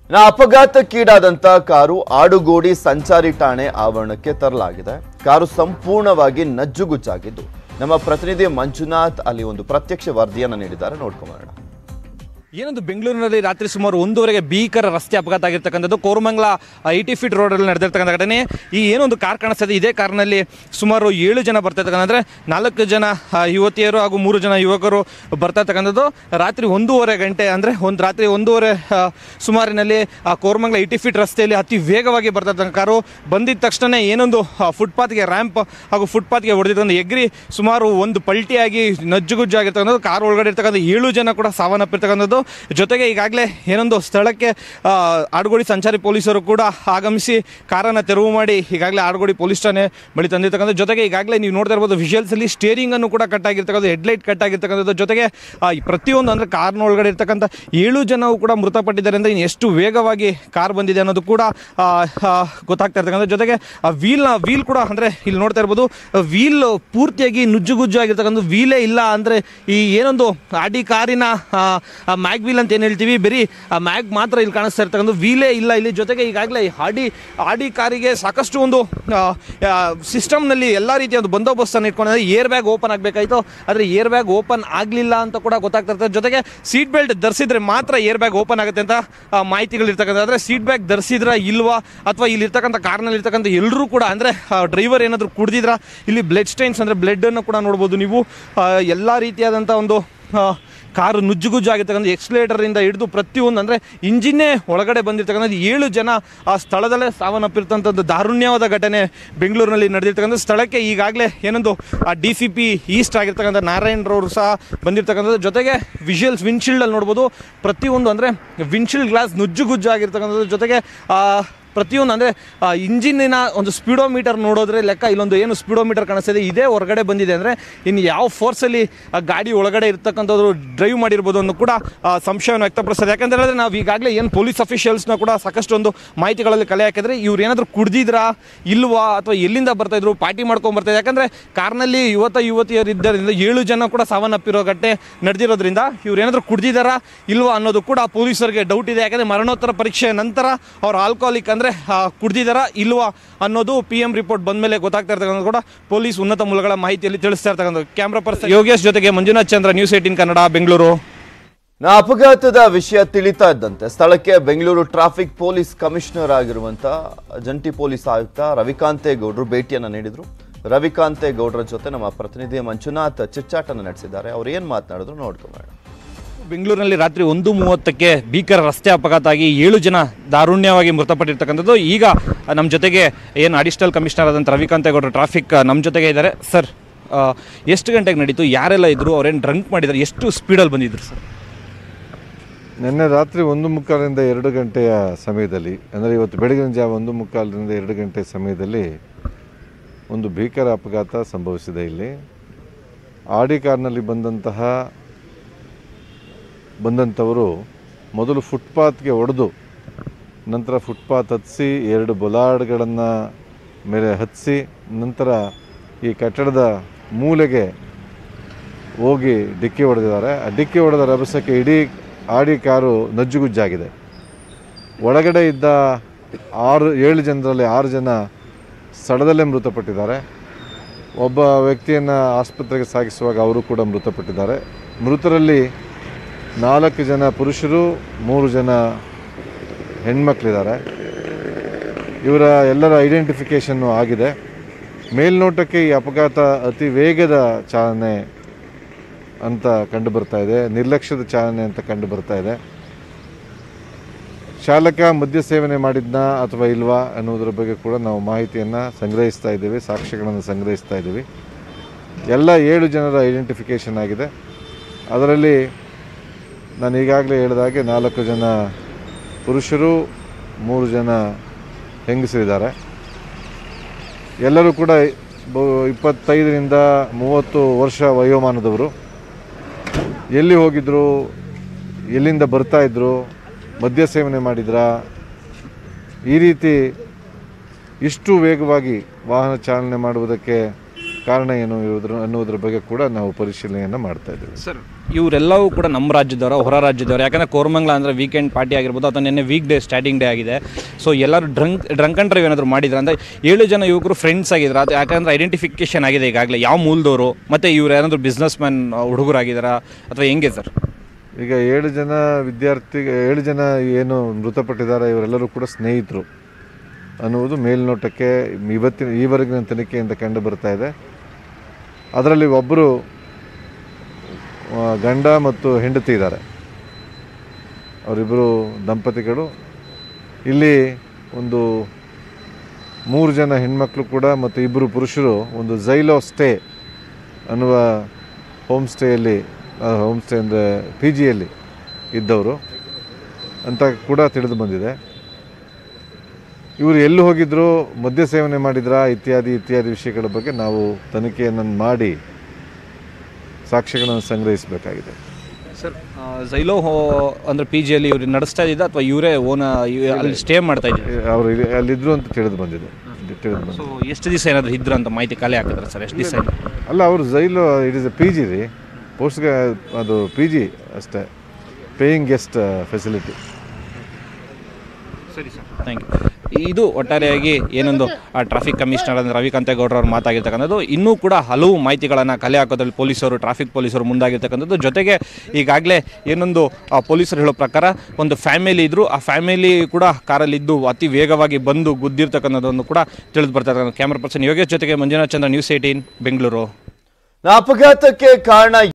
ನಾ ಅಪಘಾತಕ್ಕೀಡಾದಂತ ಕಾರು ಆಡುಗೋಡಿ ಸಂಚಾರಿ ಠಾಣೆ ಆವರಣಕ್ಕೆ ತರಲಾಗಿದೆ ಕಾರು ಸಂಪೂರ್ಣವಾಗಿ ನಜ್ಜುಗುಜ್ಜಾಗಿದ್ದು ನಮ್ಮ ಪ್ರತಿನಿಧಿ ಮಂಜುನಾಥ್ ಅಲ್ಲಿ ಒಂದು ಪ್ರತ್ಯಕ್ಷ ವರದಿಯನ್ನ ನೀಡಿದ್ದಾರೆ ನೋಡ್ಕೊಂಬರೋಣ ಏನೊಂದು ಬೆಂಗಳೂರಿನಲ್ಲಿ ರಾತ್ರಿ ಸುಮಾರು ಒಂದೂವರೆಗೆ ಭೀಕರ ರಸ್ತೆ ಅಪಘಾತ ಆಗಿರ್ತಕ್ಕಂಥದ್ದು ಕೋರಮಂಗಲ ಏಯ್ಟಿ ಫೀಟ್ ರೋಡಲ್ಲಿ ನಡೆದಿರ್ತಕ್ಕಂಥ ಘಟನೆ ಈ ಏನೊಂದು ಕಾರ್ ಕಾಣಿಸ್ತದೆ ಇದೇ ಕಾರ್ನಲ್ಲಿ ಸುಮಾರು ಏಳು ಜನ ಬರ್ತಾ ಇರ್ತಕ್ಕಂಥ ಅಂದರೆ ನಾಲ್ಕು ಜನ ಆ, ಯುವತಿಯರು ಹಾಗೂ ಮೂರು ಜನ ಯುವಕರು ಬರ್ತಾ ಇರ್ತಕ್ಕಂಥದ್ದು ರಾತ್ರಿ ಒಂದೂವರೆ ಗಂಟೆ ಅಂದರೆ ಒಂದು ರಾತ್ರಿ ಒಂದೂವರೆ ಆ, ಸುಮಾರಿನಲ್ಲಿ ಆ ಕೋರಮಂಗಲ ಏಯ್ಟಿ ಫೀಟ್ ರಸ್ತೆಯಲ್ಲಿ ಅತಿ ವೇಗವಾಗಿ ಬರ್ತಾ ಇರ್ತಕ್ಕಂಥ ಕಾರು ಬಂದಿದ್ದ ತಕ್ಷಣ ಏನೊಂದು ಆ, ಫುಟ್ಪಾತ್ಗೆ ರ್ಯಾಂಪ್ ಹಾಗೂ ಫುಟ್ಪಾತ್ಗೆ ಹೊಡೆದಿರ್ತಕ್ಕಂಥ ಎಗ್ರಿ ಸುಮಾರು ಒಂದು ಪಲ್ಟಿಯಾಗಿ ನಜ್ಜುಗುಜ್ಜಾಗಿರ್ತಕ್ಕಂಥದ್ದು ಕಾರ್ ಒಳಗಡೆ ಇರ್ತಕ್ಕಂಥ ಏಳು ಜನ ಕೂಡ ಸಾವನ್ನಪ್ಪಿರ್ತಕ್ಕಂಥದ್ದು ಜೊತೆಗೆ ಈಗಾಗಲೇ ಏನೊಂದು ಸ್ಥಳಕ್ಕೆ ಆ, ಆಡುಗೋಡಿ ಸಂಚಾರಿ ಪೊಲೀಸರು ಕೂಡ ಆಗಮಿಸಿ ಕಾರನ್ನು ತೆರವು ಮಾಡಿ ಈಗಾಗಲೇ ಆಡುಗೋಡಿ ಪೊಲೀಸ್ ಠಾಣೆ ಬಳಿ ತಂದಿರ್ತಕ್ಕಂಥ ಜೊತೆಗೆ ಈಗಾಗಲೇ ನೀವು ನೋಡ್ತಾ ಇರ್ಬೋದು ವಿಜುವಲ್ಸ್ ಅಲ್ಲಿ ಸ್ಟೇರಿಂಗ್ ಅನ್ನು ಕೂಡ ಕಟ್ ಆಗಿರ್ತಕ್ಕಂಥ ಹೆಡ್ಲೈಟ್ ಕಟ್ ಆಗಿರ್ತಕ್ಕಂಥದ್ದು ಜೊತೆಗೆ ಆ, ಈ ಪ್ರತಿಯೊಂದು ಅಂದರೆ ಕಾರ್ನ ಒಳಗಡೆ ಇರ್ತಕ್ಕಂಥ ಏಳು ಜನವು ಕೂಡ ಮೃತಪಟ್ಟಿದ್ದಾರೆ ಅಂದರೆ ಇನ್ನು ಎಷ್ಟು ವೇಗವಾಗಿ ಕಾರ್ ಬಂದಿದೆ ಅನ್ನೋದು ಕೂಡ ಆ, ಆ, ಗೊತ್ತಾಗ್ತಾ ಇರ್ತಕ್ಕಂಥ ಜೊತೆಗೆ ಆ ವೀಲ್ನ ವೀಲ್ ಕೂಡ ಅಂದರೆ ಇಲ್ಲಿ ನೋಡ್ತಾ ಇರ್ಬೋದು ವೀಲ್ ಪೂರ್ತಿಯಾಗಿ ನುಜ್ಜುಗುಜ್ಜು ಆಗಿರ್ತಕ್ಕಂಥ ವೀಲೇ ಇಲ್ಲ ಅಂದರೆ ಈ ಏನೊಂದು ಆಡಿ ಕಾರಿನ ಮ್ಯಾಗ್ ವೀಲ್ ಅಂತ ಏನು ಹೇಳ್ತೀವಿ ಬರೀ ಆ ಮ್ಯಾಗ್ ಮಾತ್ರ ಇಲ್ಲಿ ಕಾಣಿಸ್ತಾ ಇರ್ತಕ್ಕಂಥ ವೀಲೇ ಇಲ್ಲ ಇಲ್ಲಿ ಜೊತೆಗೆ ಈಗಾಗಲೇ ಈ ಆಡಿ ಆಡಿ ಕಾರಿಗೆ ಸಾಕಷ್ಟು ಒಂದು ಸಿಸ್ಟಮ್ನಲ್ಲಿ ಎಲ್ಲ ರೀತಿಯ ಒಂದು ಬಂದೋಬಸ್ತನ್ನು ಇಟ್ಕೊಂಡಿದ್ದಾರೆ ಏರ್ ಬ್ಯಾಗ್ ಓಪನ್ ಆಗಬೇಕಾಯಿತು ಆದರೆ ಏರ್ ಬ್ಯಾಗ್ ಓಪನ್ ಆಗಲಿಲ್ಲ ಅಂತ ಕೂಡ ಗೊತ್ತಾಗ್ತಾ ಇರ್ತದೆ ಜೊತೆಗೆ ಸೀಟ್ ಬೆಲ್ಟ್ ಧರಿಸಿದ್ರೆ ಮಾತ್ರ ಏರ್ ಬ್ಯಾಗ್ ಓಪನ್ ಆಗುತ್ತೆ ಅಂತ ಆ, ಮಾಹಿತಿಗಳಿರ್ತಕ್ಕಂಥ ಆದರೆ ಸೀಟ್ ಬ್ಯಾಗ್ ಧರಿಸಿದ್ರ ಇಲ್ವಾ ಅಥವಾ ಇಲ್ಲಿ ಇರ್ತಕ್ಕಂಥ ಕಾರ್ನಲ್ಲಿ ಇರ್ತಕ್ಕಂಥ ಎಲ್ಲರೂ ಕೂಡ ಅಂದರೆ ಡ್ರೈವರ್ ಏನಾದರೂ ಕುಡ್ದಿದ್ರ ಇಲ್ಲಿ ಬ್ಲಡ್ ಸ್ಟೈನ್ಸ್ ಅಂದರೆ ಬ್ಲಡ್ಡನ್ನು ಕೂಡ ನೋಡ್ಬೋದು ನೀವು ಎಲ್ಲ ರೀತಿಯಾದಂಥ ಒಂದು ಆ, ಕಾರು ನುಜ್ಜುಗುಜ್ಜು ಆಗಿರ್ತಕ್ಕಂಥ ಎಕ್ಸ್ಲೇಟರಿಂದ ಹಿಡಿದು ಪ್ರತಿಯೊಂದು ಅಂದರೆ ಇಂಜಿನ್ನೇ ಒಳಗಡೆ ಬಂದಿರ್ತಕ್ಕಂಥ ಏಳು ಜನ ಆ ಸ್ಥಳದಲ್ಲೇ ಸಾವನ್ನಪ್ಪಿರ್ತಕ್ಕಂಥದ್ದು ದಾರುಣ್ಯವಾದ ಘಟನೆ ಬೆಂಗಳೂರಿನಲ್ಲಿ ನಡೆದಿರ್ತಕ್ಕಂಥ ಸ್ಥಳಕ್ಕೆ ಈಗಾಗಲೇ ಏನೊಂದು ಆ ಡಿ ಸಿ ಪಿ ಈಸ್ಟ್ ಆಗಿರ್ತಕ್ಕಂಥ ನಾರಾಯಣರವರು ಸಹ ಬಂದಿರ್ತಕ್ಕಂಥದ್ದು ಜೊತೆಗೆ ವಿಜುವಲ್ಸ್ ವಿಂಡ್ಶೀಲ್ಡಲ್ಲಿ ನೋಡ್ಬೋದು ಪ್ರತಿಯೊಂದು ಅಂದರೆ ವಿಂಡ್ಶೀಲ್ಡ್ ಗ್ಲಾಸ್ ನುಜ್ಜುಗುಜ್ಜು ಆಗಿರ್ತಕ್ಕಂಥದ್ದು ಜೊತೆಗೆ ಆ, ಪ್ರತಿಯೊಂದು ಅಂದರೆ ಇಂಜಿನಿನ ಒಂದು ಸ್ಪೀಡೋಮೀಟರ್ ನೋಡೋದ್ರೆ ಲೆಕ್ಕ ಇಲ್ಲೊಂದು ಏನು ಸ್ಪೀಡೋಮೀಟರ್ ಕಾಣಿಸ್ತಿದೆ ಇದೇ ಹೊರಗಡೆ ಬಂದಿದೆ ಅಂದರೆ ಇನ್ನು ಯಾವ ಫೋರ್ಸಲ್ಲಿ ಆ ಗಾಡಿ ಒಳಗಡೆ ಇರ್ತಕ್ಕಂಥದ್ದು ಡ್ರೈವ್ ಮಾಡಿರ್ಬೋದು ಅನ್ನೋ ಕೂಡ ಆ, ಸಂಶಯವನ್ನು ವ್ಯಕ್ತಪಡಿಸ್ತದೆ ಯಾಕಂತ ಹೇಳಿದ್ರೆ ನಾವು ಈಗಾಗಲೇ ಏನು ಪೊಲೀಸ್ ಅಫಿಷಿಯಲ್ಸ್ನ ಕೂಡ ಸಾಕಷ್ಟು ಒಂದು ಮಾಹಿತಿಗಳಲ್ಲಿ ಕಲೆ ಹಾಕಿದ್ರೆ ಇವ್ರು ಏನಾದರೂ ಕುಡ್ದಿದ್ರಾ ಇಲ್ವಾ ಅಥವಾ ಎಲ್ಲಿಂದ ಬರ್ತಾ ಇದ್ರು ಪಾರ್ಟಿ ಮಾಡ್ಕೊಂಡು ಬರ್ತಾ ಇದ್ರು ಯಾಕಂದರೆ ಕಾರ್ನಲ್ಲಿ ಯುವತ ಯುವತಿಯರು ಇದ್ದರಿಂದ ಏಳು ಜನ ಕೂಡ ಸಾವನ್ನಪ್ಪಿರೋ ಘಟನೆ ನಡೆದಿರೋದ್ರಿಂದ ಇವ್ರು ಏನಾದರೂ ಕುಡ್ದಿದ್ದಾರಾ ಇಲ್ವಾ ಅನ್ನೋದು ಕೂಡ ಪೊಲೀಸರಿಗೆ ಡೌಟ್ ಇದೆ ಯಾಕಂದರೆ ಮರಣೋತ್ತರ ಪರೀಕ್ಷೆ ನಂತರ ಅವ್ರು ಆಲ್ಕೋಹಾಲಿಕ್ ಅಂದರೆ ಕುಡ್ದಿದ್ದಾರಾ ಇಲ್ವಾ ಅನ್ನೋದು ಪಿ ಎಂ ರಿಪೋರ್ಟ್ ಬಂದ ಮೇಲೆ ಗೊತ್ತಾಗ್ತಾ ಇರ್ತಕ್ಕಂಥ ಕೂಡ ಪೊಲೀಸ್ ಉನ್ನತ ಮೂಲಗಳ ಮಾಹಿತಿಯಲ್ಲಿ ತಿಳಿಸ್ತಾ ಇರ್ತಕ್ಕಂಥ ಕ್ಯಾಮ್ರಾ ಪರ್ಸನ್ ಯೋಗೇಶ್ ಜೊತೆಗೆ ಮಂಜುನಾಥ್ ಚಂದ್ರ ನ್ಯೂಸ್ ಏಟಿನ್ ಕನ್ನಡ ಬೆಂಗಳೂರು ನಾ ಅಪಘಾತದ ವಿಷಯ ತಿಳಿತಾ ಇದ್ದಂತೆ ಸ್ಥಳಕ್ಕೆ ಬೆಂಗಳೂರು ಟ್ರಾಫಿಕ್ ಪೊಲೀಸ್ ಕಮಿಷನರ್ ಆಗಿರುವಂತ ಜಂಟಿ ಪೊಲೀಸ್ ಆಯುಕ್ತ ರವಿಕಾಂತೇಗೌಡರು ಭೇಟಿಯನ್ನ ನೀಡಿದ್ರು ರವಿಕಾಂತೇಗೌಡರ ಜೊತೆ ನಮ್ಮ ಪ್ರತಿನಿಧಿ ಮಂಜುನಾಥ್ ಚಿಚ್ಚಾಟನ ನಡೆಸಿದ್ದಾರೆ ಅವ್ರು ಏನ್ ಮಾತನಾಡಿದ್ರು ನೋಡ್ಕೊಂಬೇಡ ಬೆಂಗಳೂರಿನಲ್ಲಿ ರಾತ್ರಿ ಒಂದು ಮೂವತ್ತಕ್ಕೆ ಭೀಕರ ರಸ್ತೆ ಅಪಘಾತ ಆಗಿ ಏಳು ಜನ ದಾರುಣ್ಯವಾಗಿ ಮೃತಪಟ್ಟಿರ್ತಕ್ಕಂಥದ್ದು ಈಗ ನಮ್ಮ ಜೊತೆಗೆ ಏನು ಅಡಿಷನಲ್ ಕಮಿಷನರ್ ಆದಂಥ ರವಿಕಾಂತೇಗೌಡರು ಟ್ರಾಫಿಕ್ ನಮ್ಮ ಜೊತೆಗೆ ಇದ್ದಾರೆ ಸರ್ ಆ, ಎಷ್ಟು ಗಂಟೆಗೆ ನಡೀತು ಯಾರೆಲ್ಲ ಇದ್ರು ಅವ್ರೇನು ಡ್ರಂಕ್ ಮಾಡಿದ್ದಾರೆ ಎಷ್ಟು ಸ್ಪೀಡಲ್ಲಿ ಬಂದಿದ್ರು ಸರ್ ನಿನ್ನೆ ರಾತ್ರಿ ಒಂದು ಮುಕ್ಕಾಲಿಂದ ಎರಡು ಗಂಟೆಯ ಸಮಯದಲ್ಲಿ ಅಂದರೆ ಇವತ್ತು ಬೆಳಗಿನ ಜಾವ ಒಂದು ಮುಕ್ಕಾಲಿನಿಂದ ಎರಡು ಗಂಟೆ ಸಮಯದಲ್ಲಿ ಒಂದು ಭೀಕರ ಅಪಘಾತ ಸಂಭವಿಸಿದೆ ಇಲ್ಲಿ ಆಡಿ ಕಾರ್ನಲ್ಲಿ ಬಂದಂತಹ ಬಂದಂಥವರು ಮೊದಲು ಫುಟ್ಪಾತ್ಗೆ ಒಡೆದು ನಂತರ ಫುಟ್ಪಾತ್ ಹತ್ತಿಸಿ ಎರಡು ಬೊಲಾಡ್ಗಳನ್ನು ಮೇಲೆ ಹತ್ತಿಸಿ ನಂತರ ಈ ಕಟ್ಟಡದ ಮೂಲೆಗೆ ಹೋಗಿ ಡಿಕ್ಕಿ ಹೊಡೆದಿದ್ದಾರೆ ಆ ಡಿಕ್ಕಿ ಹೊಡೆದ ರಭಸಕ್ಕೆ ಇಡೀ ಆಡಿ ಕಾರು ನಜ್ಜುಗುಜ್ಜಾಗಿದೆ ಒಳಗಡೆ ಇದ್ದ ಆರು ಏಳು ಜನರಲ್ಲಿ ಆರು ಜನ ಸ್ಥಳದಲ್ಲೇ ಮೃತಪಟ್ಟಿದ್ದಾರೆ ಒಬ್ಬ ವ್ಯಕ್ತಿಯನ್ನು ಆಸ್ಪತ್ರೆಗೆ ಸಾಗಿಸುವಾಗ ಅವರು ಕೂಡ ಮೃತಪಟ್ಟಿದ್ದಾರೆ ಮೃತರಲ್ಲಿ ನಾಲ್ಕು ಜನ ಪುರುಷರು ಮೂರು ಜನ ಹೆಣ್ಮಕ್ಳಿದ್ದಾರೆ ಇವರ ಎಲ್ಲರ ಐಡೆಂಟಿಫಿಕೇಷನ್ನು ಆಗಿದೆ ಮೇಲ್ನೋಟಕ್ಕೆ ಈ ಅಪಘಾತ ಅತಿ ವೇಗದ ಚಾಲನೆ ಅಂತ ಕಂಡು ಬರ್ತಾ ಇದೆ ನಿರ್ಲಕ್ಷ್ಯದ ಚಾಲನೆ ಅಂತ ಕಂಡು ಬರ್ತಾ ಇದೆ ಚಾಲಕ ಮದ್ಯ ಸೇವನೆ ಮಾಡಿದ್ನಾ ಅಥವಾ ಇಲ್ವಾ ಅನ್ನೋದ್ರ ಬಗ್ಗೆ ಕೂಡ ನಾವು ಮಾಹಿತಿಯನ್ನು ಸಂಗ್ರಹಿಸ್ತಾ ಇದ್ದೀವಿ ಸಾಕ್ಷ್ಯಗಳನ್ನು ಸಂಗ್ರಹಿಸ್ತಾ ಇದ್ದೀವಿ ಎಲ್ಲ ಏಳು ಜನರ ಐಡೆಂಟಿಫಿಕೇಷನ್ ಆಗಿದೆ ಅದರಲ್ಲಿ ನಾನು ಈಗಾಗಲೇ ಹೇಳಿದಾಗೆ ನಾಲ್ಕು ಜನ ಪುರುಷರು ಮೂರು ಜನ ಹೆಂಗಸರಿದ್ದಾರೆ ಎಲ್ಲರೂ ಕೂಡ ಬ- ಇಪ್ಪತ್ತೈದರಿಂದ ಮೂವತ್ತು ವರ್ಷ ವಯೋಮಾನದವರು ಎಲ್ಲಿ ಹೋಗಿದ್ರು ಎಲ್ಲಿಂದ ಬರ್ತಾ ಇದ್ರು ಮದ್ಯ ಸೇವನೆ ಮಾಡಿದ್ರಾ ಈ ರೀತಿ ಇಷ್ಟು ವೇಗವಾಗಿ ವಾಹನ ಚಾಲನೆ ಮಾಡುವುದಕ್ಕೆ ಕಾರಣ ಏನು ಇರುವುದ್ರ ಅನ್ನೋದ್ರ ಬಗ್ಗೆ ಕೂಡ ನಾವು ಪರಿಶೀಲನೆಯನ್ನು ಮಾಡ್ತಾ ಇದ್ದೀವಿ ಸರ್ ಇವರೆಲ್ಲವೂ ಕೂಡ ನಮ್ಮ ರಾಜ್ಯದವರು ಹೊರ ರಾಜ್ಯದವರು ಯಾಕಂದರೆ ಕೋರಮಂಗಲ ಅಂದರೆ ವೀಕೆಂಡ್ ಪಾರ್ಟಿ ಆಗಿರ್ಬೋದು ಅಥವಾ ನಿನ್ನೆ ವೀಕ್ ಡೇ ಸ್ಟಾರ್ಟಿಂಗ್ ಡೇ ಆಗಿದೆ ಸೊ ಎಲ್ಲರೂ ಡ್ರಂಕ್ ಡ್ರಂಕ್ ಅಂಡ್ ಡ್ರೈವ್ ಏನಾದರೂ ಮಾಡಿದ್ರೆ ಅಂದರೆ ಏಳು ಜನ ಯುವಕರು ಫ್ರೆಂಡ್ಸ್ ಆಗಿದ್ದಾರೆ ಅದು ಯಾಕಂದರೆ ಐಡೆಂಟಿಫಿಕೇಷನ್ ಆಗಿದೆ ಈಗಾಗಲೇ ಯಾವ ಮೂಲದವರು ಮತ್ತು ಇವ್ರು ಏನಾದರೂ ಬಿಸ್ನೆಸ್ ಮ್ಯಾನ್ ಹುಡುಗರಾಗಿದ್ದಾರಾ ಅಥವಾ ಹೆಂಗೆ ಸರ್ ಈಗ ಏಳು ಜನ ವಿದ್ಯಾರ್ಥಿ ಏಳು ಜನ ಏನು ಮೃತಪಟ್ಟಿದ್ದಾರೆ ಇವರೆಲ್ಲರೂ ಕೂಡ ಸ್ನೇಹಿತರು ಅನ್ನುವುದು ಮೇಲ್ನೋಟಕ್ಕೆ ಇವತ್ತಿನ ಈವರೆಗಿನ ತನಿಖೆಯಿಂದ ಕಂಡು ಬರ್ತಾ ಇದೆ ಅದರಲ್ಲಿ ಒಬ್ಬರು ಆ, ಗಂಡ ಮತ್ತು ಹೆಂಡತಿ ಇದ್ದಾರೆ ಅವರಿಬ್ಬರು ದಂಪತಿಗಳು ಇಲ್ಲಿ ಒಂದು ಮೂರು ಜನ ಹೆಣ್ಮಕ್ಳು ಕೂಡ ಮತ್ತು ಇಬ್ಬರು ಪುರುಷರು ಒಂದು ಝೈಲೋ ಸ್ಟೇ ಅನ್ನುವ ಹೋಮ್ ಸ್ಟೇಯಲ್ಲಿ ಹೋಮ್ ಸ್ಟೇ ಅಂದರೆ ಪಿ ಜಿಯಲ್ಲಿ ಇದ್ದವರು ಅಂತ ಕೂಡ ತಿಳಿದು ಬಂದಿದೆ ಇವರು ಎಲ್ಲಿ ಹೋಗಿದ್ರು ಮದ್ಯ ಸೇವನೆ ಮಾಡಿದ್ರಾ ಇತ್ಯಾದಿ ಇತ್ಯಾದಿ ವಿಷಯಗಳ ಬಗ್ಗೆ ನಾವು ತನಿಖೆಯನ್ನು ಮಾಡಿ ಸಾಕ್ಷ್ಯಗಳನ್ನು ಸಂಗ್ರಹಿಸಬೇಕಾಗಿದೆ ಸರ್ ಝೈಲೋ ಅಂದರೆ ಪಿ ಜಿಯಲ್ಲಿ ಇವ್ರು ನಡೆಸ್ತಾ ಇದ್ದ ಅಥವಾ ಇವರೇ ಓನ ಅಲ್ಲಿ ಸ್ಟೇ ಮಾಡ್ತಾ ಇದ್ದಾರೆ ಅವರು ಇಲ್ಲಿ- ಅಲ್ಲಿದ್ರು ಅಂತ ತಿಳಿದು ಬಂದಿದೆ ತಿಳಿದು ಬಂದಿದೆ ಸೊ ಎಷ್ಟು ದಿವಸ ಏನಾದರೂ ಇದ್ರು ಅಂತ ಮಾಹಿತಿ ಖಾಲಿ ಹಾಕಿದ್ರೆ ಸರ್ ಎಷ್ಟು ದಿವಸ ಅಲ್ಲ ಅವರು jail it is a P G ರೀ ಪೋಸ್ಟ್ಗೆ ಅದು ಪಿ ಜಿ ಅಷ್ಟೇ ಪೇಯಿಂಗ್ ಗೆಸ್ಟ್ ಫೆಸಿಲಿಟಿ ಸರಿ ಸರ್ ಥ್ಯಾಂಕ್ ಯು ಇದು ಒಟ್ಟಾರೆಯಾಗಿ ಏನೊಂದು ಆ ಟ್ರಾಫಿಕ್ ಕಮಿಷನರ್ ಅಂದರೆ ರವಿಕಾಂತೇಗೌಡರ ಅವ್ರು ಮಾತಾಗಿರ್ತಕ್ಕಂಥದ್ದು ಇನ್ನೂ ಕೂಡ ಹಲವು ಮಾಹಿತಿಗಳನ್ನು ಕಲೆ ಹಾಕೋದ್ರಲ್ಲಿ ಪೊಲೀಸರು ಟ್ರಾಫಿಕ್ ಪೊಲೀಸರು ಮುಂದಾಗಿರ್ತಕ್ಕಂಥದ್ದು ಜೊತೆಗೆ ಈಗಾಗಲೇ ಏನೊಂದು ಆ ಪೊಲೀಸರು ಹೇಳೋ ಪ್ರಕಾರ ಒಂದು ಫ್ಯಾಮಿಲಿ ಇದ್ದರು ಆ ಫ್ಯಾಮಿಲಿ ಕೂಡ ಕಾರಲ್ಲಿದ್ದು ಅತಿ ವೇಗವಾಗಿ ಬಂದು ಗುದ್ದಿರ್ತಕ್ಕಂಥದ್ದನ್ನು ಕೂಡ ತಿಳಿದು ಬರ್ತಾ ಇರ್ತಕ್ಕಂಥ ಕ್ಯಾಮ್ರಾ ಪರ್ಸನ್ ಯೋಗೇಶ್ ಜೊತೆಗೆ ಮಂಜುನಾಥ್ ಚಂದ್ರ ನ್ಯೂಸ್ ಏಯ್ಟೀನ್ ಬೆಂಗಳೂರು ಅಪಘಾತಕ್ಕೆ ಕಾರಣ